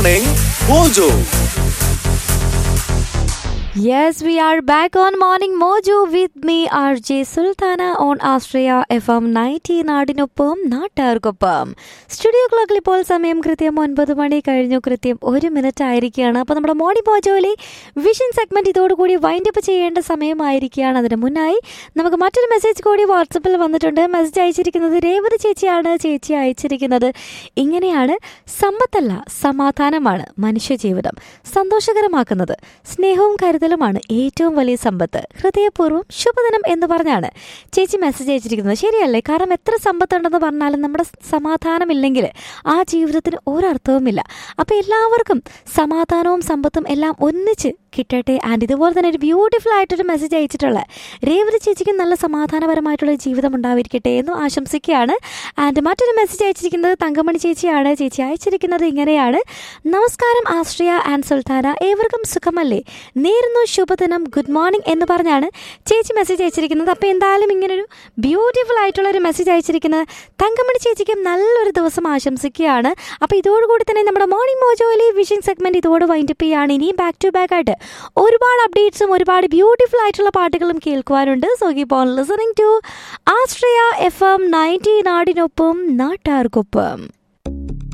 Morning Mojo. Yes, we are back on Morning Mojo with me, RJ Sultana on Australia FM 90 നാടിനൊപ്പം നാട്ടുകാർക്കൊപ്പം studio ക്ലോക്കിൽ ഇപ്പോൾ സമയം കൃത്യം ഒൻപത് മണി കഴിഞ്ഞു കൃത്യം ഒരു മിനിറ്റ് ആയിരിക്കുകയാണ് അപ്പോൾ നമ്മുടെ മോർണിംഗ് മോജോയിലെ വിഷൻ സെഗ്മെന്റ് ഇതോടുകൂടി വൈൻഡ് അപ്പ് ചെയ്യേണ്ട സമയമായിരിക്കുകയാണ് അതിന് മുന്നായി നമുക്ക് മറ്റൊരു മെസ്സേജ് കൂടി വാട്സപ്പിൽ വന്നിട്ടുണ്ട് മെസ്സേജ് അയച്ചിരിക്കുന്നത് രേവതി ചേച്ചിയാണ് ചേച്ചി അയച്ചിരിക്കുന്നത് ഇങ്ങനെയാണ് സമ്പത്തല്ല സമാധാനമാണ് മനുഷ്യജീവിതം സന്തോഷകരമാക്കുന്നത് സ്നേഹവും കരുതലുമാണ് ഏറ്റവും വലിയ സമ്പത്ത് ഹൃദയപൂർവ്വം ശുഭദിനം എന്ന് പറഞ്ഞാണ് ചേച്ചി മെസ്സേജ് അയച്ചിരിക്കുന്നത് ശരിയല്ലേ കാരണം എത്ര സമ്പത്തുണ്ടെന്ന് പറഞ്ഞാലും നമ്മുടെ സമാധാനമില്ലെങ്കിൽ ആ ജീവിതത്തിന് ഒരർത്ഥവുമില്ല അപ്പോൾ എല്ലാവർക്കും സമാധാനവും സമ്പത്തും എല്ലാം ഒന്നിച്ച് കിട്ടട്ടെ ആൻഡ് ഇതുപോലെ തന്നെ ഒരു ബ്യൂട്ടിഫുൾ ആയിട്ടൊരു മെസ്സേജ് അയച്ചിട്ടുള്ള രേവതി ചേച്ചിക്ക് നല്ല സമാധാനപരമായിട്ടുള്ള ജീവിതം ഉണ്ടായിരിക്കട്ടെ എന്നും ആശംസിക്കുകയാണ് ആൻഡ് മറ്റൊരു മെസ്സേജ് അയച്ചിരിക്കുന്നത് തങ്കമണി ചേച്ചിയാണ് ചേച്ചി അയച്ചിരിക്കുന്നത് ഇങ്ങനെയാണ് നമസ്കാരം ആശ്രിയ ആൻഡ് സുൽത്താന ഏവർക്കും സുഖമല്ലേ നേരുന്നു ശുഭദിനം ഗുഡ് മോർണിംഗ് എന്ന് പറഞ്ഞാണ് ചേച്ചി മെസ്സേജ് അയച്ചിരിക്കുന്നത് അപ്പോൾ എന്തായാലും ഇങ്ങനൊരു ബ്യൂട്ടിഫുൾ ആയിട്ടുള്ള ഒരു മെസ്സേജ് അയച്ചിരിക്കുന്നത് തങ്കമണി ചേച്ചിക്കും നല്ലൊരു ദിവസം ആശംസിക്കുകയാണ് അപ്പോൾ ഇതോടുകൂടി തന്നെ നമ്മുടെ മോർണിംഗ് മോജോയിലെ വിഷിംഗ് സെഗ്മെന്റ് ഇതോട് വൈൻഡപ്പ് ചെയ്യുകയാണ് ഇനിയും ബാക്ക് ടു ബാക്ക് ആയിട്ട് ഒരുപാട് അപ്ഡേറ്റ്സും ഒരുപാട് ബ്യൂട്ടിഫുൾ ആയിട്ടുള്ള പാട്ടുകളും കേൾക്കുവാനുണ്ട് so keep on listening to Astria F M ninety നാടിനൊപ്പം നാട്ടാർക്കൊപ്പം